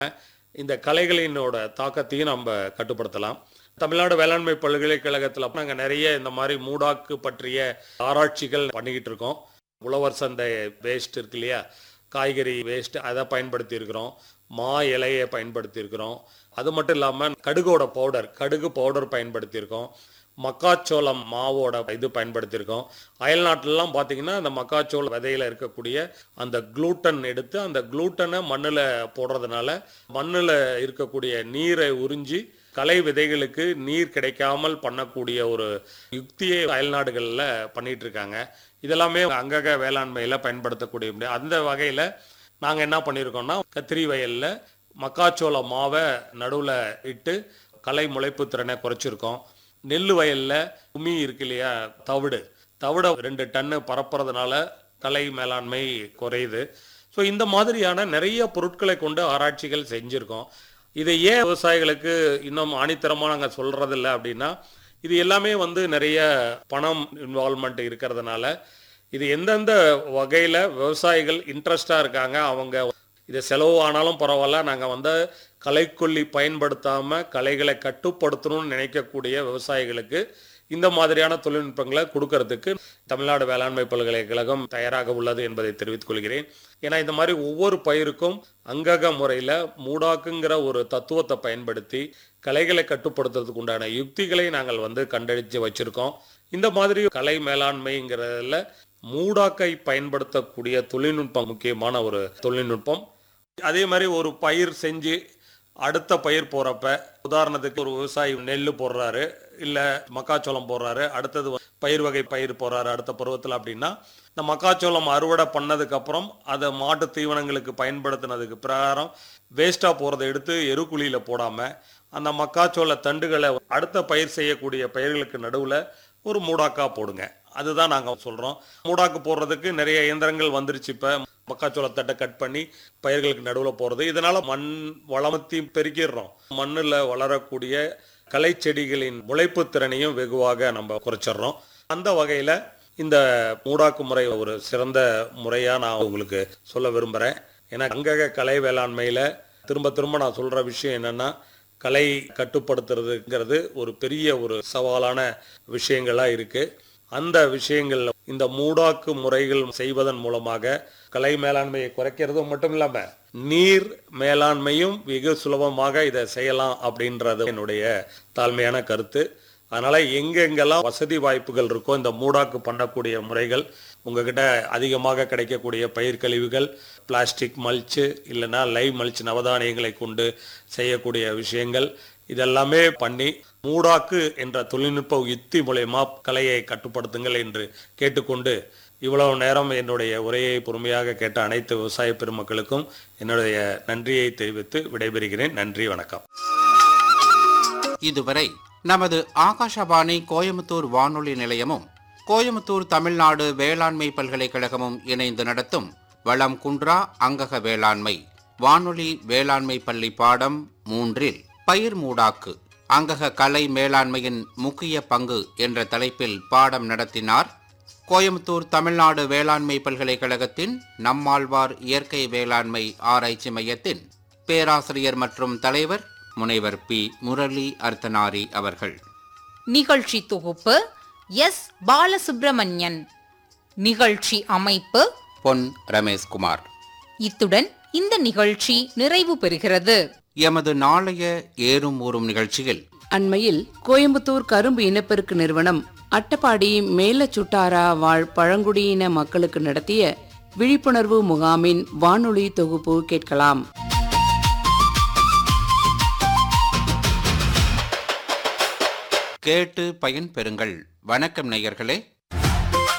இந்த கலைகளினோட தாக்கத்தையும் நம்ம கட்டுப்படுத்தலாம் தமிழ்நாடு வேளாண்மை பல்கலைக்கழகத்தில் நாங்கள் நிறைய இந்த மாதிரி மூடாக்கு பற்றிய ஆராய்ச்சிகள் பண்ணிக்கிட்டு இருக்கோம் உழவர் சந்தை வேஸ்ட் இருக்கு இல்லையா காய்கறி வேஸ்ட் அதை பயன்படுத்தி இருக்கிறோம் மா இலையை பயன்படுத்தி இருக்கிறோம் அது மட்டும் இல்லாமல் கடுகோட பவுடர் கடுகு பவுடர் பயன்படுத்தியிருக்கோம் மக்காச்சோளம் மாவோட இது பயன்படுத்தியிருக்கோம் அயல் நாட்டிலலாம் பார்த்தீங்கன்னா அந்த மக்காச்சோள விதையில இருக்கக்கூடிய அந்த குளூட்டன் எடுத்து அந்த குளூட்டனை மண்ணில் போடுறதுனால மண்ணில் இருக்கக்கூடிய நீரை உறிஞ்சி களை விதைகளுக்கு நீர் கிடைக்காமல் பண்ணக்கூடிய ஒரு யுக்தியை அயல் நாடுகளில் பண்ணிட்டு இருக்காங்க இதெல்லாமே அங்கக வேளாண்மையில் பயன்படுத்தக்கூடிய முடியும் அந்த வகையில் நாங்கள் என்ன பண்ணியிருக்கோம்னா கத்திரி வயலில் மக்காச்சோள மாவை நடுவில் இட்டு களை முளைப்பு திறனை குறைச்சிருக்கோம் நெல் வயலில் உமி இருக்கு இல்லையா தவிடு தவிடை ரெண்டு டன்னு பரப்புறதுனால களை மேலாண்மை குறையுது ஸோ இந்த மாதிரியான நிறைய பொருட்களை கொண்டு ஆராய்ச்சிகள் செஞ்சுருக்கோம் இதை ஏன் விவசாயிகளுக்கு இன்னும் ஆணித்தரமாக நாங்கள் சொல்கிறதில்ல அப்படின்னா இது எல்லாமே வந்து நிறைய பணம் இன்வால்மெண்ட் இருக்கிறதுனால இது எந்தெந்த வகையில் விவசாயிகள் இன்ட்ரெஸ்டாக இருக்காங்க அவங்க இது செலவு ஆனாலும் பரவாயில்ல நாங்கள் வந்து களைக்கொல்லி பயன்படுத்தாமல் களைகளை கட்டுப்படுத்தணும்னு நினைக்கக்கூடிய விவசாயிகளுக்கு இந்த மாதிரியான தொழில்நுட்பங்களை கொடுக்கறதுக்கு தமிழ்நாடு வேளாண்மை பல்கலைக்கழகம் தயாராக உள்ளது என்பதை தெரிவித்துக் கொள்கிறேன் ஏன்னா இந்த மாதிரி ஒவ்வொரு பயிருக்கும் அங்கக முறையில் மூடாக்குங்கிற ஒரு தத்துவத்தை பயன்படுத்தி களைகளை கட்டுப்படுத்துறதுக்கு உண்டான யுக்திகளை நாங்கள் வந்து கண்டறிஞ்சு வச்சிருக்கோம் இந்த மாதிரி கலை மேலாண்மைங்கிறதுல மூடாக்கை பயன்படுத்தக்கூடிய தொழில்நுட்பம் முக்கியமான ஒரு தொழில்நுட்பம் அதே மாதிரி ஒரு பயிர் செஞ்சு அடுத்த பயிர் போகிறப்ப உதாரணத்துக்கு ஒரு விவசாயி நெல் போடுறாரு இல்லை மக்காச்சோளம் போடுறாரு அடுத்தது பயிர் வகை பயிர் போடுறாரு அடுத்த பருவத்தில் அப்படின்னா இந்த மக்காச்சோளம் அறுவடை பண்ணதுக்கப்புறம் அதை மாட்டு தீவனங்களுக்கு பயன்படுத்தினதுக்கு பிரகாரம் வேஸ்ட்டாக போகிறத எடுத்து எருக்குழியில் போடாமல் அந்த மக்காச்சோள தண்டுகளை அடுத்த பயிர் செய்யக்கூடிய பயிர்களுக்கு நடுவில் ஒரு மூடாக்கா போடுங்க அதுதான் நாங்கள் சொல்கிறோம் மூடாக்கு போடுறதுக்கு நிறைய இயந்திரங்கள் வந்துருச்சு இப்போ மக்காச்சோளத்தட்டை கட் பண்ணி பயிர்களுக்கு நடுவில் போகிறது இதனால் மண் வளமத்தையும் பெருக்கிடுறோம் மண்ணில் வளரக்கூடிய களை செடிகளின் முளைப்பு திறனையும் வெகுவாக நம்ம குறைச்சிடுறோம் அந்த வகையில் இந்த மூடாக்கு முறை ஒரு சிறந்த முறையாக நான் உங்களுக்கு சொல்ல விரும்புகிறேன் ஏன்னா அங்கக கலை வேளாண்மையில் திரும்ப திரும்ப நான் சொல்கிற விஷயம் என்னென்னா கலை கட்டுப்படுத்துறதுங்கிறது ஒரு பெரிய ஒரு சவாலான விஷயங்களாக இருக்குது அந்த விஷயங்கள் இந்த மூடாக்கு முறைகள் செய்வதன் மூலமாக கலை மேலாண்மையை குறைக்கிறது மட்டும் இல்லாமல் நீர் மேலாண்மையும் வெகு சுலபமாக இதை செய்யலாம் அப்படின்றது என்னுடைய தாழ்மையான கருத்து அதனால் எங்கெங்கெல்லாம் வசதி வாய்ப்புகள் இருக்கோ இந்த மூடாக்கு பண்ணக்கூடிய முறைகள் உங்ககிட்ட அதிகமாக கிடைக்கக்கூடிய பயிர் கழிவுகள் பிளாஸ்டிக் மல்ச்சு இல்லைன்னா லைவ் மல்ச் நவதானியங்களை கொண்டு செய்யக்கூடிய விஷயங்கள் இதெல்லாமே பண்ணி மூடாக்கு என்ற தொழில்நுட்ப யுக்தி மூலயமா கலையை கட்டுப்படுத்துங்கள் என்று கேட்டுக்கொண்டு இவ்வளவு நேரம் என்னுடைய உரையை பொறுமையாக கேட்ட அனைத்து விவசாய பெருமக்களுக்கும் என்னுடைய நன்றியை தெரிவித்து விடைபெறுகிறேன் நன்றி வணக்கம் இதுவரை நமது ஆகாஷவாணி கோயமுத்தூர் வானொலி நிலையமும் கோயமுத்தூர் தமிழ்நாடு வேளாண்மை பல்கலைக்கழகமும் இணைந்து நடத்தும் வளம் குன்றா அங்கக வேளாண்மை வானொலி வேளாண்மை பள்ளி பாடம் மூன்றில் பயிர் மூடாக்கு அங்கக கலை மேலாண்மையின் முக்கிய பங்கு என்ற தலைப்பில் பாடம் நடத்தினார் கோயமுத்தூர் தமிழ்நாடு வேளாண்மை பல்கலைக்கழகத்தின் நம்மாழ்வார் இயற்கை வேளாண்மை ஆராய்ச்சி மையத்தின் பேராசிரியர் மற்றும் தலைவர் முனைவர் பி முரளி அர்த்தனாரி அவர்கள் நிகழ்ச்சி தொகுப்பு எஸ் பாலசுப்பிரமணியன் நிகழ்ச்சி அமைப்பு பொன் ரமேஷ்குமார் இத்துடன் இந்த நிகழ்ச்சி நிறைவு பெறுகிறது எமது நாளைய ஏறும் ஊறும் நிகழ்ச்சியில் அண்மையில் கோயம்புத்தூர் கரும்பு இனப்பெருக்கு நிறுவனம் அட்டப்பாடி மேலச்சுட்டாரா வாழ் பழங்குடியின மக்களுக்கு நடத்திய விழிப்புணர்வு முகாமின் வானொலி தொகுப்பு கேட்கலாம் கேட்டு பயன்பெறுங்கள் வணக்கம் நேயர்களே